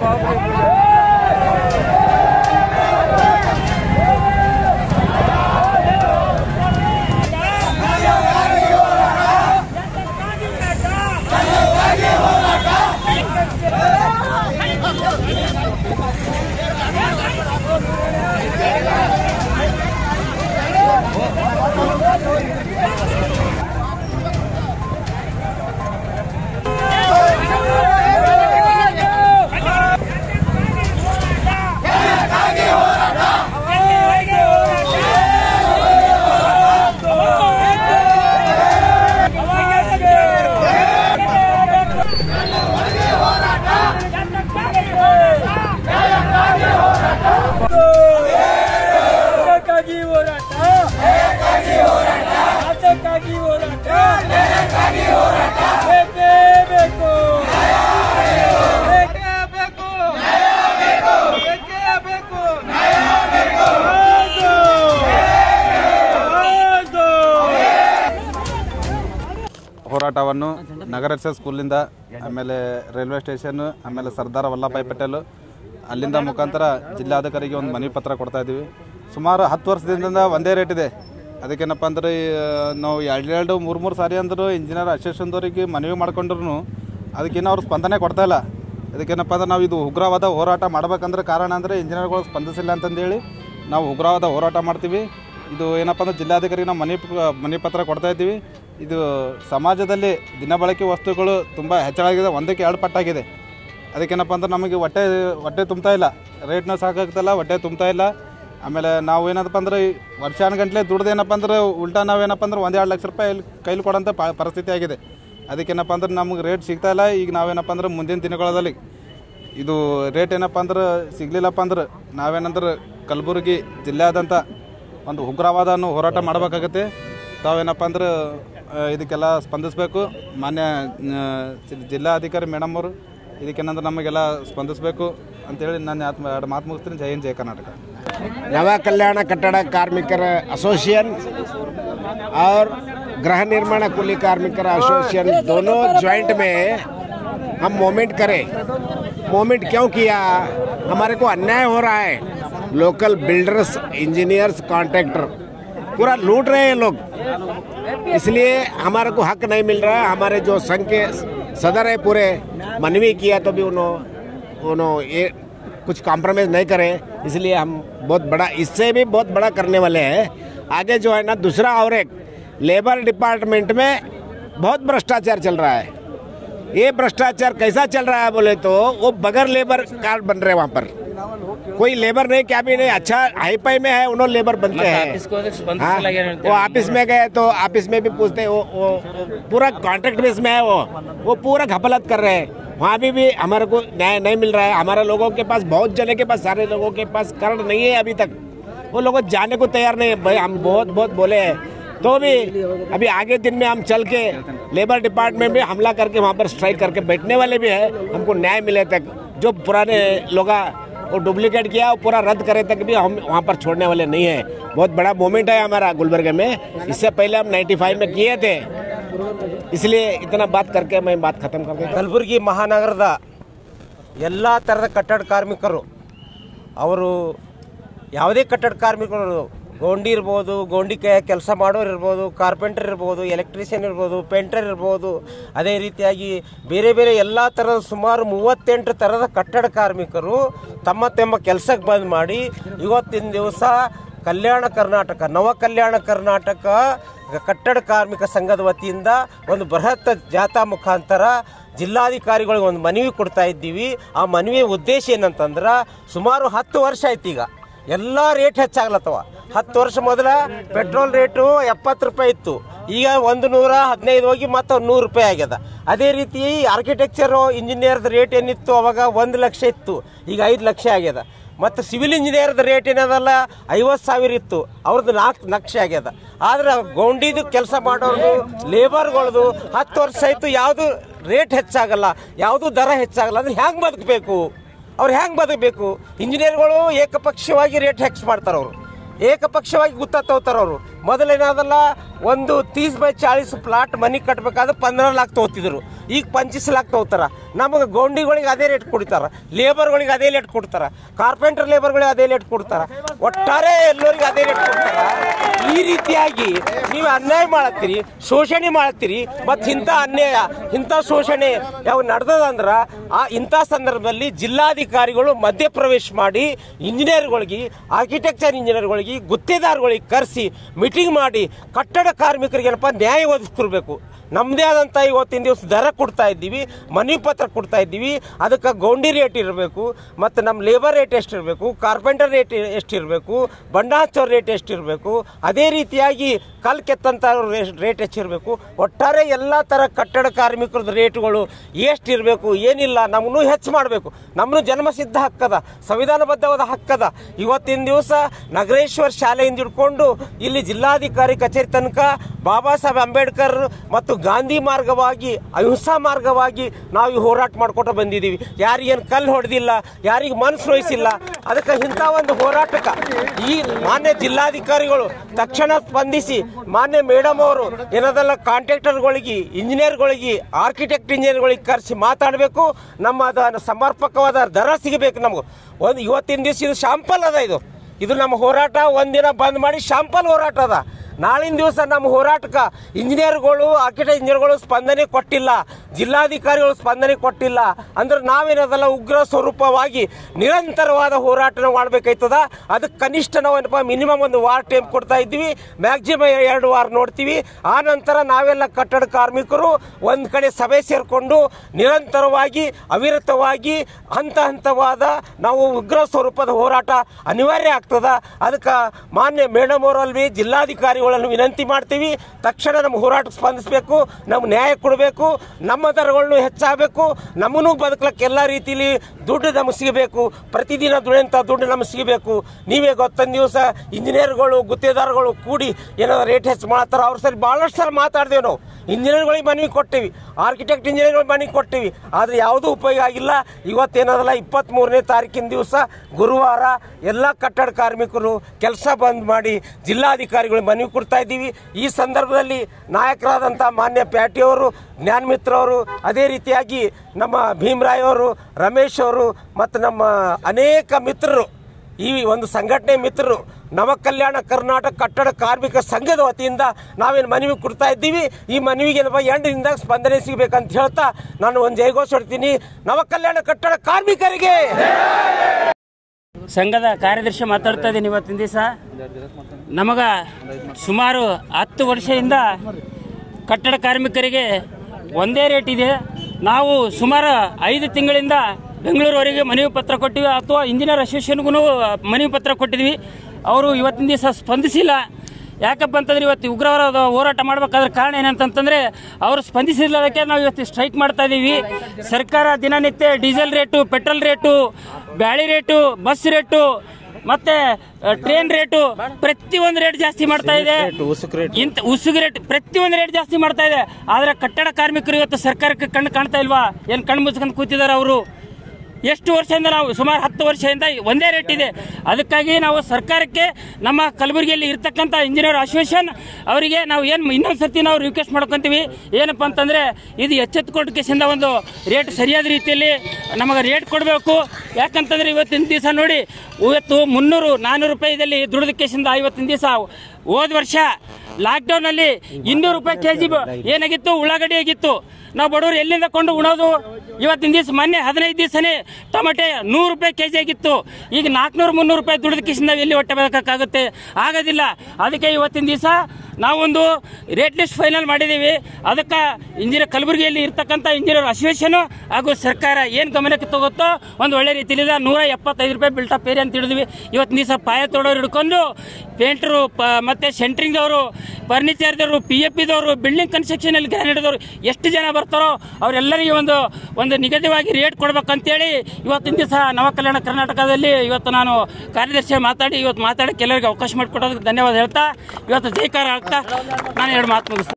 ಅದಕ್ಕಾಗಿ ಹೋರಾಟ ಅದಕ್ಕಾಗಿ ಹೋರಾಟ ಬೇಕೇ ಬೇಕು ಬೇಕೇ ಬೇಕು ಬೇಕೇ ಬೇಕು ಹೌದು. ಹೌದು. ಹೋರಾಟವನ್ನು ನಗರ ಎಸ್ ಸ್ಕೂಲಿಂದ ಆಮೇಲೆ ರೈಲ್ವೆ ಸ್ಟೇಷನ್ ಆಮೇಲೆ ಸರ್ದಾರ್ ವಲ್ಲಭಾಯ್ ಪಟೇಲ್ ಅಲ್ಲಿಂದ ಮುಖಾಂತರ ಜಿಲ್ಲಾಧಿಕಾರಿಗೆ ಒಂದು ಮನವಿ ಪತ್ರ ಕೊಡ್ತಾ ಇದ್ದೀವಿ ಸುಮಾರು ಹತ್ತು ವರ್ಷದಿಂದ ಒಂದೇ ರೇಟ್ ಇದೆ ಅದಕ್ಕೇನಪ್ಪ ಅಂದ್ರೆ ಈ, ನಾವು ಎರಡೆರಡು ಮೂರು ಮೂರು ಸಾರಿ ಅಂದರೂ ಇಂಜಿನಿಯರ್ ಅಸೋಸಿಯೇಷನ್ದವ್ರಿಗೆ ಮನವಿ ಮಾಡ್ಕೊಂಡ್ರು ಅದಕ್ಕೇನು ಅವ್ರು ಸ್ಪಂದನೆ ಕೊಡ್ತಾ ಇಲ್ಲ ಅದಕ್ಕೇನಪ್ಪ ಅಂದ್ರೆ ನಾವು ಇದು ಉಗ್ರವಾದ ಹೋರಾಟ ಮಾಡ್ಬೇಕಂದ್ರೆ ಕಾರಣ ಅಂದರೆ ಇಂಜಿನಿಯರ್ಗಳು ಸ್ಪಂದಿಸಿಲ್ಲ ಅಂತಂದೇಳಿ ನಾವು ಉಗ್ರವಾದ ಹೋರಾಟ ಮಾಡ್ತೀವಿ ಇದು ಏನಪ್ಪ ಅಂದ್ರೆ ಜಿಲ್ಲಾಧಿಕಾರಿ ನಾವು ಮನಿ ಮನಿ ಪತ್ರ ಕೊಡ್ತಾ ಇದ್ದೀವಿ ಇದು ಸಮಾಜದಲ್ಲಿ ದಿನಬಳಕೆ ವಸ್ತುಗಳು ತುಂಬ ಹೆಚ್ಚಳಾಗಿದೆ ಒಂದಕ್ಕೆ ಎರಡು ಪಟ್ಟಾಗಿದೆ ಅದಕ್ಕೇನಪ್ಪ ಅಂದ್ರೆ ನಮಗೆ ಹೊಟ್ಟೆ ಹೊಟ್ಟೆ ತುಂಬ್ತಾ ಇಲ್ಲ ರೇಟ್ನ ಸಾಕಾಗ್ತಲ್ಲ ಹೊಟ್ಟೆ ತುಂಬ್ತಾ ಇಲ್ಲ ಆಮೇಲೆ ನಾವು ಏನಪ್ಪ ಅಂದ್ರೆ ಈ ವರ್ಷಾನುಗಂಟ್ಲೆ ದುಡ್ದು ಏನಪ್ಪ ಅಂದ್ರೆ ಉಲ್ಟಾ ನಾವೇನಪ್ಪ ಅಂದ್ರೆ ಒಂದು ಎರಡು ಲಕ್ಷ ರೂಪಾಯಿ ಇಲ್ಲಿ ಕೈಲಿ ಕೊಡೋಂಥ ಪ ಪರಿಸ್ಥಿತಿ ಆಗಿದೆ ಅದಕ್ಕೇನಪ್ಪ ಅಂದ್ರೆ ನಮಗೆ ರೇಟ್ ಸಿಗ್ತಾ ಇಲ್ಲ ಈಗ ನಾವೇನಪ್ಪ ಅಂದ್ರೆ ಮುಂದಿನ ದಿನಗಳಲ್ಲಿ ಇದು ರೇಟ್ ಏನಪ್ಪ ಅಂದ್ರೆ ಸಿಗ್ಲಿಲ್ಲಪ್ಪ ಅಂದ್ರೆ ನಾವೇನಂದ್ರೆ ಕಲಬುರಗಿ ಜಿಲ್ಲೆಯಾದಂಥ ಒಂದು ಉಗ್ರವಾದವನ್ನು ಹೋರಾಟ ಮಾಡಬೇಕಾಗತ್ತೆ ತಾವೇನಪ್ಪ ಅಂದ್ರೆ ಆ, ಇದಕ್ಕೆಲ್ಲ ಸ್ಪಂದಿಸಬೇಕು ಮಾನ್ಯ ಆ, ಜಿ- ಜಿಲ್ಲಾಧಿಕಾರಿ ಮೇಡಮ್ ಅವರು ಇದಕ್ಕೇನಂದ್ರೆ ನಮಗೆಲ್ಲ ಸ್ಪಂದಿಸಬೇಕು ಅಂತೇಳಿ ನಾನು ಆತ್ಮ ಎರಡು ಮಾತು ಮುಗಿಸ್ತೀನಿ ಜೈ ಹಿಂದ್ ಜೈ ಕರ್ನಾಟಕ ನವ ಕಲ್ಯಾಣ ಕಟ್ಟಡ ಕಾರ್ಮಿಕರ ಅಸೋಸಿಯೇಷನ್ और गृह निर्माण कुली कार्मिकर एसोसिएशन दोनों ज्वाइंट में हम मूवमेंट करें मूवमेंट क्यों किया हमारे को अन्याय हो रहा है लोकल बिल्डर्स इंजीनियर्स कॉन्ट्रैक्टर पूरा लूट रहे हैं लोग इसलिए हमारे को हक नहीं मिल रहा है हमारे जो संघ के सदर है पूरे मनवी किया तो भी उन्होंने उन्होंने ये कुछ कॉम्प्रोमाइज़ नहीं करे इसलिए हम बहुत बड़ा इससे भी बहुत बड़ा करने वाले हैं आगे जो है ना दूसरा और एक लेबर डिपार्टमेंट में बहुत भ्रष्टाचार चल रहा है ये भ्रष्टाचार कैसा चल रहा है बोले तो वो बगैर लेबर कार्ड बन रहे वहाँ पर कोई लेबर नहीं क्या भी नहीं अच्छा हाई फाई में है उन्होंने लेबर बनते हैं हाँ, वो ऑफिस में गए तो ऑफिस में भी पूछते हैं, वो, वो, वो पूरा कॉन्ट्रैक्ट बेस में है वो वो पूरा घपलत कर रहे हैं वहाँ भी भी हमारे को न्याय नहीं मिल रहा है हमारे लोगों के पास बहुत जने के पास सारे लोगों के पास कार्ड नहीं है अभी तक वो लोग जाने को तैयार नहीं है भाई हम बहुत बहुत बोले हैं तो भी अभी आगे दिन में हम चल के लेबर डिपार्टमेंट में हमला करके वहाँ पर स्ट्राइक करके बैठने वाले भी है हमको न्याय मिले तक जो पुराने लोग वो डुप्लीकेट किया वो पूरा रद्द करे तक भी हम वहाँ पर छोड़ने वाले नहीं है बहुत बड़ा मोमेंट है हमारा गुलबर्ग में इससे पहले हम 95 में किए थे इसलिए इतना बात करके मैं बात खत्म कर देता ಕಲಬುರಗಿ ಮಹಾನಗರದ ಎಲ್ಲ ಥರದ ಕಟ್ಟಡ ಕಾರ್ಮಿಕರು ಅವರು ಯಾವುದೇ ಕಟ್ಟಡ ಕಾರ್ಮಿಕರು ಗೋಂಡಿ ಇರ್ಬೋದು ಗೋಂಡಿ ಕೈ ಕೆಲಸ ಮಾಡೋರು ಇರ್ಬೋದು ಕಾರ್ಪೆಂಟರ್ ಇರ್ಬೋದು ಎಲೆಕ್ಟ್ರಿಷಿಯನ್ ಇರ್ಬೋದು ಪೇಂಟರ್ ಇರ್ಬೋದು ಅದೇ ರೀತಿಯಾಗಿ ಬೇರೆ ಬೇರೆ ಎಲ್ಲ ಥರದ ಸುಮಾರು ಮೂವತ್ತೆಂಟು ಥರದ ಕಟ್ಟಡ ಕಾರ್ಮಿಕರು ತಮ್ಮ ತಮ್ಮ ಕೆಲಸಕ್ಕೆ ಬಂದ್ ಮಾಡಿ ಇವತ್ತಿನ ದಿವಸ ಕಲ್ಯಾಣ ಕರ್ನಾಟಕ ನವ ಕಲ್ಯಾಣ ಕರ್ನಾಟಕ ಕಟ್ಟಡ ಕಾರ್ಮಿಕ ಸಂಘದ ವತಿಯಿಂದ ಒಂದು ಬೃಹತ್ ಜಾಥಾ ಮುಖಾಂತರ ಜಿಲ್ಲಾಧಿಕಾರಿಗಳಿಗೆ ಒಂದು ಮನವಿ ಕೊಡ್ತಾ ಇದ್ದೀವಿ ಆ ಮನವಿ ಉದ್ದೇಶ ಏನಂತಂದ್ರೆ ಸುಮಾರು ಹತ್ತು ವರ್ಷ ಆಯ್ತು ಈಗ ಎಲ್ಲ ರೇಟ್ ಹೆಚ್ಚಾಗ್ಲತ್ತವ ಹತ್ತು ವರ್ಷ ಮೊದಲ ಪೆಟ್ರೋಲ್ ರೇಟು ಎಪ್ಪತ್ತು ರೂಪಾಯಿ ಇತ್ತು ಈಗ ಒಂದು ನೂರ ಹದಿನೈದು ಹೋಗಿ ಮತ್ತೆ ನೂರು ರೂಪಾಯಿ ಆಗ್ಯದ ಅದೇ ರೀತಿ ಆರ್ಕಿಟೆಕ್ಚರು ಇಂಜಿನಿಯರ್ದ ರೇಟ್ ಏನಿತ್ತು ಅವಾಗ ಒಂದು ಲಕ್ಷ ಇತ್ತು ಈಗ ಐದು ಲಕ್ಷ ಆಗ್ಯದ ಮತ್ತು ಸಿವಿಲ್ ಇಂಜಿನಿಯರ್ದ ರೇಟ್ ಏನದಲ್ಲ ಐವತ್ತು ಸಾವಿರ ಇತ್ತು ಅವ್ರದ್ದು ನಾಲ್ಕು ಲಕ್ಷ ಆಗ್ಯದ ಆದ್ರೆ ಗೌಂಡಿದು ಕೆಲಸ ಮಾಡೋರು ಲೇಬರ್ಗಳದು ಹತ್ತು ವರ್ಷ ಆಯಿತು ಯಾವುದು ರೇಟ್ ಹೆಚ್ಚಾಗಲ್ಲ ಯಾವುದು ದರ ಹೆಚ್ಚಾಗಲ್ಲ ಅಂದ್ರೆ ಹ್ಯಾಂಗೆ ಬದುಕಬೇಕು ಅವ್ರು ಹೆಂಗೆ ಬದುಕಬೇಕು ಇಂಜಿನಿಯರ್ಗಳು ಏಕಪಕ್ಷವಾಗಿ ರೇಟ್ ಹೆಚ್ಚು ಮಾಡ್ತಾರೆ ಅವರು ಏಕಪಕ್ಷವಾಗಿ ಗುತ್ತ ತಗೋತಾರೆ ಅವರು ಮೊದಲೇನಾದಲ್ಲ ಒಂದು ತೀಸ್ ಬೈ ಚಾಳಿಸ್ ಪ್ಲಾಟ್ ಮನಿ ಕಟ್ಟಬೇಕಾದ್ರೆ ಪಂದ್ರ ಲಾಕ್ ತಗೋತಿದ್ರು ಈಗ ಪಂಚೀಸ್ ಲಾಕ್ ತಗೋತಾರ ನಮಗೆ ಗೌಂಡಿಗಳಿಗೆ ಅದೇ ರೇಟ್ ಕೊಡ್ತಾರ ಲೇಬರ್ಗಳಿಗೆ ಅದೇ ರೇಟ್ ಕೊಡ್ತಾರ ಕಾರ್ಪೆಂಟರ್ ಲೇಬರ್ಗಳಿಗೆ ಅದೇ ರೇಟ್ ಕೊಡ್ತಾರ ಒಟ್ಟಾರೆ ಎಲ್ಲರಿಗೆ ಅದೇ ರೇಟ್ ಕೊಡ್ತಾರ ಈ ರೀತಿಯಾಗಿ ನೀವು ಅನ್ಯಾಯ ಮಾಡತ್ತೀರಿ ಶೋಷಣೆ ಮಾಡತ್ತೀರಿ ಮತ್ತು ಇಂಥ ಅನ್ಯಾಯ ಇಂಥ ಶೋಷಣೆ ಯಾವ ನಡೆದದಂದ್ರ ಆ ಇಂಥ ಸಂದರ್ಭದಲ್ಲಿ ಜಿಲ್ಲಾಧಿಕಾರಿಗಳು ಮಧ್ಯಪ್ರವೇಶ ಮಾಡಿ ಇಂಜಿನಿಯರ್ಗಳಿಗೆ ಆರ್ಕಿಟೆಕ್ಚರ್ ಇಂಜಿನಿಯರ್ಗಳಿಗೆ ಗುತ್ತೇದಾರಗಳಿಗೆ ಕರೆಸಿ ಮೀಟಿಂಗ್ ಮಾಡಿ ಕಟ್ಟಡ ಕಾರ್ಮಿಕರಿಗೆ ಏನಪ್ಪ ನ್ಯಾಯ ಒದಗಿಸ್ಕೊಡ್ಬೇಕು ನಮ್ಮದೇ ಆದಂಥ ಇವತ್ತಿನ ದಿವಸ ದರ ಕೊಡ್ತಾ ಇದ್ದೀವಿ ಮನವಿ ಪತ್ರ ಕೊಡ್ತಾ ಇದ್ದೀವಿ ಅದಕ್ಕೆ ಗೌಂಡಿ ರೇಟ್ ಇರಬೇಕು ಮತ್ತು ನಮ್ಮ ಲೇಬರ್ ರೇಟ್ ಎಷ್ಟಿರಬೇಕು ಕಾರ್ಪೆಂಟರ್ ರೇಟ್ ಎಷ್ಟಿರಬೇಕು ಬಣ್ಣ ಹಚ್ಚೋ ರೇಟ್ ಎಷ್ಟಿರಬೇಕು ಅದೇ ರೀತಿಯಾಗಿ ಕಲ್ ಕೆತ್ತಂಥ ರೇಟ್ ಎಷ್ಟಿರಬೇಕು ಒಟ್ಟಾರೆ ಎಲ್ಲ ಥರ ಕಟ್ಟಡ ಕಾರ್ಮಿಕರದ ರೇಟ್ಗಳು ಎಷ್ಟಿರಬೇಕು ಏನಿಲ್ಲ ನಮ್ಮನ್ನು ಹೆಚ್ಚು ಮಾಡಬೇಕು ನಮ್ಮನ್ನು ಜನ್ಮಸಿದ್ಧ ಹಕ್ಕದ ಸಂವಿಧಾನಬದ್ಧವಾದ ಹಕ್ಕದ ಇವತ್ತಿನ ದಿವಸ ನಗರೇಶ್ವರ ಶಾಲೆಯಿಂದ ಹಿಡ್ಕೊಂಡು ಇಲ್ಲಿ ಜಿಲ್ಲಾಧಿಕಾರಿ ಕಚೇರಿ ತನಕ ಬಾಬಾ ಸಾಹೇಬ್ ಅಂಬೇಡ್ಕರ್ ಮತ್ತು ಗಾಂಧಿ ಮಾರ್ಗವಾಗಿ ಅಹಿಂಸಾ ಮಾರ್ಗವಾಗಿ ನಾವು ಈ ಹೋರಾಟ ಮಾಡ್ಕೊತ ಬಂದಿದ್ದೀವಿ ಯಾರಿಗೇನು ಕಲ್ಲು ಹೊಡೆದಿಲ್ಲ ಯಾರಿಗೆ ಮನಸ್ಸು ನೋಯಿಸಿಲ್ಲ ಅದಕ್ಕೆ ಇಂಥ ಒಂದು ಹೋರಾಟಕ್ಕೆ ಈ ಮಾನ್ಯ ಜಿಲ್ಲಾಧಿಕಾರಿಗಳು ತಕ್ಷಣ ಸ್ಪಂದಿಸಿ ಮಾನ್ಯ ಮೇಡಮ್ ಅವರು ಏನದಲ್ಲ ಕಾಂಟ್ರಾಕ್ಟರ್ಗಳಿಗೆ ಇಂಜಿನಿಯರ್ಗಳಿಗೆ ಆರ್ಕಿಟೆಕ್ಟ್ ಇಂಜಿನಿಯರ್ಗಳಿಗೆ ಕರೆಸಿ ಮಾತಾಡಬೇಕು ನಮ್ಮ ಅದ ಸಮರ್ಪಕವಾದ ದರ ಸಿಗಬೇಕು ನಮ್ಗೆ ಒಂದು ಇವತ್ತಿನ ದಿವಸ ಇದು ಶಾಂಪಲ್ ಅದ ಇದು ಇದು ನಮ್ಮ ಹೋರಾಟ ಒಂದಿನ ಬಂದ್ ಮಾಡಿ ಶಾಂಪಲ್ ಹೋರಾಟ ಅದ ನಾಳಿನ ದಿವಸ ನಮ್ಮ ಹೋರಾಟಕ್ಕೆ ಇಂಜಿನಿಯರ್ಗಳು ಆರ್ಕಿಟೆಕ್ಟ್ ಇಂಜಿನಿಯರ್ಗಳು ಸ್ಪಂದನೆ ಕೊಟ್ಟಿಲ್ಲ ಜಿಲ್ಲಾಧಿಕಾರಿಗಳು ಸ್ಪಂದನೆ ಕೊಟ್ಟಿಲ್ಲ ಅಂದ್ರೆ ನಾವೇನದಲ್ಲ ಉಗ್ರ ಸ್ವರೂಪವಾಗಿ ನಿರಂತರವಾದ ಹೋರಾಟನ ಮಾಡಬೇಕಾಯ್ತದ ಅದಕ್ಕೆ ಕನಿಷ್ಠ ನಾವು ಏನಪ್ಪ ಮಿನಿಮಮ್ ಒಂದು ವಾರ ಟೈಮ್ ಕೊಡ್ತಾ ಇದ್ದೀವಿ ಮ್ಯಾಕ್ಸಿಮಮ್ ಎರಡು ವಾರ ನೋಡ್ತೀವಿ ಆ ನಂತರ ನಾವೆಲ್ಲ ಕಟ್ಟಡ ಕಾರ್ಮಿಕರು ಒಂದು ಕಡೆ ಸಭೆ ಸೇರಿಕೊಂಡು ನಿರಂತರವಾಗಿ ಅವಿರತವಾಗಿ ಹಂತ ಹಂತವಾದ ನಾವು ಉಗ್ರ ಸ್ವರೂಪದ ಹೋರಾಟ ಅನಿವಾರ್ಯ ಆಗ್ತದ ಅದಕ್ಕೆ ಮಾನ್ಯ ಮೇಡಮ್ ಅವರಲ್ಲಿ ಜಿಲ್ಲಾಧಿಕಾರಿಗಳನ್ನು ವಿನಂತಿ ಮಾಡ್ತೀವಿ ತಕ್ಷಣ ನಮ್ಮ ಹೋರಾಟಕ್ಕೆ ಸ್ಪಂದಿಸಬೇಕು ನಮ್ಮ ನ್ಯಾಯ ಕೊಡಬೇಕು ನಮ್ಮ ದರಗಳನ್ನು ಹೆಚ್ಚಾಗಬೇಕು ನಮ್ಮನ್ನು ಬದುಕಲಿಕ್ಕೆ ಎಲ್ಲ ರೀತಿಲಿ ದುಡ್ಡು ನಮಗೆ ಸಿಗಬೇಕು ಪ್ರತಿದಿನ ದುಡಿಯಂಥ ದುಡ್ಡು ನಮಗೆ ಸಿಗಬೇಕು ನೀವೇ ಗೊತ್ತೊಂದು ದಿವಸ ಇಂಜಿನಿಯರ್ಗಳು ಗುತ್ತೇದಾರಗಳು ಕೂಡಿ ಏನಾದ್ರು ರೇಟ್ ಹೆಚ್ಚು ಮಾಡ್ತಾರೆ ಅವ್ರ ಸರಿ ಭಾಳಷ್ಟು ಸಲ ಮಾತಾಡ್ದೇವೆ ನಾವು ಇಂಜಿನಿಯರ್ಗಳಿಗೆ ಮನವಿ ಕೊಟ್ಟಿವಿ ಆರ್ಕಿಟೆಕ್ಟ್ ಇಂಜಿನಿಯರ್ಗಳಿಗೆ ಮನವಿ ಕೊಟ್ಟಿವಿ ಆದರೆ ಯಾವುದೂ ಉಪಯೋಗ ಆಗಿಲ್ಲ ಇವತ್ತೇನದಲ್ಲ ಇಪ್ಪತ್ತ್ಮೂರನೇ ತಾರೀಕಿನ ದಿವಸ ಗುರುವಾರ ಎಲ್ಲ ಕಟ್ಟಡ ಕಾರ್ಮಿಕರು ಕೆಲಸ ಬಂದ್ ಮಾಡಿ ಜಿಲ್ಲಾಧಿಕಾರಿಗಳು ಮನವಿ ಕೊಡ್ತಾ ಇದ್ದೀವಿ ಈ ಸಂದರ್ಭದಲ್ಲಿ ನಾಯಕರಾದಂಥ ಮಾನ್ಯ ಪ್ಯಾಟಿಯವರು ಜ್ಞಾನಮಿತ್ರ ಅವರು ಅದೇ ರೀತಿಯಾಗಿ ನಮ್ಮ ಭೀಮರಾಯ್ ಅವರು ರಮೇಶ್ ಅವರು ಮತ್ತು ನಮ್ಮ ಅನೇಕ ಮಿತ್ರರು ಈ ಒಂದು ಸಂಘಟನೆ ಮಿತ್ರರು ನವ ಕಲ್ಯಾಣ ಕರ್ನಾಟಕ ಕಟ್ಟಡ ಕಾರ್ಮಿಕ ಸಂಘದ ವತಿಯಿಂದ ನಾವೇನು ಮನವಿ ಕೊಡ್ತಾ ಇದ್ದೀವಿ ಈ ಮನವಿಗೆ ಏನಪ್ಪ ಎಂಟರಿಂದ ಸ್ಪಂದನೆ ಸಿಗಬೇಕಂತ ಹೇಳ್ತಾ ನಾನು ಒಂದು ಜಯಘೋಷ ಹೊಡ್ತೀನಿ ನವ ಕಲ್ಯಾಣ ಕಟ್ಟಡ ಕಾರ್ಮಿಕರಿಗೆ ಸಂಘದ ಕಾರ್ಯದರ್ಶಿ ಮಾತಾಡ್ತಾ ಇದ್ದೀನಿ ಇವತ್ತಿನ ದಿವಸ ನಮಗ ಸುಮಾರು ಹತ್ತು ವರ್ಷದಿಂದ ಕಟ್ಟಡ ಕಾರ್ಮಿಕರಿಗೆ ಒಂದೇ ರೇಟ್ ಇದೆ ನಾವು ಸುಮಾರು ಐದು ತಿಂಗಳಿಂದ ಬೆಂಗಳೂರುವರೆಗೆ ಮನವಿ ಪತ್ರ ಕೊಟ್ಟಿವಿ ಅಥವಾ ಇಂಜಿನಿಯರ್ ಅಸೋಸಿಯೇಷನ್ಗೂ ಮನವಿ ಪತ್ರ ಕೊಟ್ಟಿದ್ವಿ ಅವರು ಇವತ್ತಿನ ದಿವಸ ಸ್ಪಂದಿಸಿಲ್ಲ ಯಾಕಪ್ಪ ಅಂತಂದ್ರೆ ಇವತ್ತು ಉಗ್ರವಾದ ಹೋರಾಟ ಮಾಡಬೇಕಾದ್ರ ಕಾರಣ ಏನಂತಂತಂದ್ರೆ ಅವರು ಸ್ಪಂದಿಸಿಲ್ಲದಕ್ಕೆ ನಾವು ಇವತ್ತು ಸ್ಟ್ರೈಕ್ ಮಾಡ್ತಾ ಇದ್ದೀವಿ ಸರ್ಕಾರ ದಿನನಿತ್ಯ ಡೀಸೆಲ್ ರೇಟು ಪೆಟ್ರೋಲ್ ರೇಟು ಬ್ಯಾಳಿ ರೇಟು ಬಸ್ ರೇಟು ಮತ್ತೆ ಟ್ರೈನ್ ರೇಟು ಪ್ರತಿಯೊಂದು ರೇಟ್ ಜಾಸ್ತಿ ಮಾಡ್ತಾ ಇದೆ ಇಂತ ಉಸುಗು ರೇಟ್ ಪ್ರತಿಯೊಂದು ರೇಟ್ ಜಾಸ್ತಿ ಮಾಡ್ತಾ ಇದೆ ಆದ್ರೆ ಕಟ್ಟಡ ಕಾರ್ಮಿಕರು ಇವತ್ತು ಸರ್ಕಾರಕ್ಕೆ ಕಣ್ಣು ಕಾಣ್ತಾ ಇಲ್ವಾ ಏನ್ ಕಣ್ಣು ಮುಚ್ಕೊಂಡು ಕೂತಿದ್ದಾರೆ ಅವರು ಎಷ್ಟು ವರ್ಷದಿಂದ ನಾವು ಸುಮಾರು ಹತ್ತು ವರ್ಷದಿಂದ ಒಂದೇ ರೇಟ್ ಇದೆ ಅದಕ್ಕಾಗಿ ನಾವು ಸರ್ಕಾರಕ್ಕೆ ನಮ್ಮ ಕಲಬುರಗಿಯಲ್ಲಿ ಇರ್ತಕ್ಕಂಥ ಇಂಜಿನಿಯರ್ ಅಸೋಸಿಯೇಷನ್ ಅವರಿಗೆ ನಾವು ಏನು ಇನ್ನೊಂದು ಸರ್ತಿ ನಾವು ರಿಕ್ವೆಸ್ಟ್ ಮಾಡ್ಕೊಂತೀವಿ ಏನಪ್ಪ ಅಂತಂದ್ರೆ ಇದು ಎಚ್ಚೆತ್ತುಕೊಂಡು ಕೇಸಿಂದ ಒಂದು ರೇಟ್ ಸರಿಯಾದ ರೀತಿಯಲ್ಲಿ ನಮಗೆ ರೇಟ್ ಕೊಡಬೇಕು ಯಾಕಂತಂದ್ರೆ ಇವತ್ತಿನ ದಿವಸ ನೋಡಿ ಇವತ್ತು ಮುನ್ನೂರು ನಾನ್ನೂರು ರೂಪಾಯಿದಲ್ಲಿ ದುಡಿದ ಕೇಸಿಂದ ಇವತ್ತಿನ ದಿವಸ ಹೋದ ವರ್ಷ ಲಾಕ್ಡೌನ್ ಅಲ್ಲಿ ಇನ್ನೂರು ರೂಪಾಯಿ ಕೆಜಿ ಏನಾಗಿತ್ತು ಉಳ್ಳಾಗಡ್ಡಿ ಆಗಿತ್ತು ನಾವು ಬಡವರು ಎಲ್ಲಿಂದ ಕೊಂಡು ಉಣೋದು ಇವತ್ತಿನ ದಿವಸ ಮೊನ್ನೆ ಹದಿನೈದು ದಿವಸನೇ ಟೊಮೆಟೆ ನೂರು ರೂಪಾಯಿ ಕೆಜಿ ಆಗಿತ್ತು ಈಗ ನಾಲ್ಕುನೂರು ಮುನ್ನೂರು ರೂಪಾಯಿ ದುಡಿದ ಕಿಸಿಂದ ನಾವು ಎಲ್ಲಿ ಹೊಟ್ಟೆ ಬದುಕಕ್ಕಾಗುತ್ತೆ ಆಗೋದಿಲ್ಲ ಅದಕ್ಕೆ ಇವತ್ತಿನ ದಿವಸ ನಾವೊಂದು ರೇಟ್ ಲಿಸ್ಟ್ ಫೈನಲ್ ಮಾಡಿದ್ದೀವಿ ಅದಕ್ಕೆ ಇಂಜಿನಿಯರ್ ಕಲಬುರಗಿಯಲ್ಲಿ ಇರ್ತಕ್ಕಂಥ ಇಂಜಿನಿಯರ್ ಅಸೋಸಿಯೇಷನ್ ಹಾಗೂ ಸರ್ಕಾರ ಏನು ಗಮನಕ್ಕೆ ತಗೋತೋ ಒಂದು ಒಳ್ಳೆ ರೀತಿಲಿದೆ ನೂರ ಎಪ್ಪತ್ತೈದು ರೂಪಾಯಿ ಬಿಲ್ಟಪ್ ಏರಿ ಅಂತ ಹಿಡಿದ್ವಿ ಇವತ್ತಿನ ದಿವಸ ಪಾಯ ತೊಡೋರು ಹಿಡ್ಕೊಂಡು ಪೇಂಟರು ಪ ಮತ್ತೆ ಸೆಂಟ್ರಿಂಗ್ದವರು ಫರ್ನಿಚರ್ದವರು ಪಿ ಎಫ್ ಪಿದವರು ಬಿಲ್ಡಿಂಗ್ ಕನ್ಸ್ಟ್ರಕ್ಷನಲ್ಲಿ ಗ್ರಾನೇಟ್ದವರು ಎಷ್ಟು ಜನ ಬರ್ತಾರೋ ಅವರೆಲ್ಲರಿಗೆ ಒಂದು ಒಂದು ನಿಗದಿವಾಗಿ ರೇಟ್ ಕೊಡ್ಬೇಕಂತೇಳಿ ಇವತ್ತಿನ ದಿವಸ ನವ ಕಲ್ಯಾಣ ಕರ್ನಾಟಕದಲ್ಲಿ ಇವತ್ತು ನಾನು ಕಾರ್ಯದರ್ಶಿ ಮಾತಾಡಿ ಇವತ್ತು ಮಾತಾಡಕ್ಕೆ ಎಲ್ಲರಿಗೆ ಅವಕಾಶ ಮಾಡಿಕೊಡೋದಕ್ಕೆ ಧನ್ಯವಾದ ಹೇಳ್ತಾ ಇವತ್ತು ಜೈಕಾರ ಆಗ್ತಾ ನಾನು ಎರಡು ಮಾತು ಮುಗಿಸ್ತೀನಿ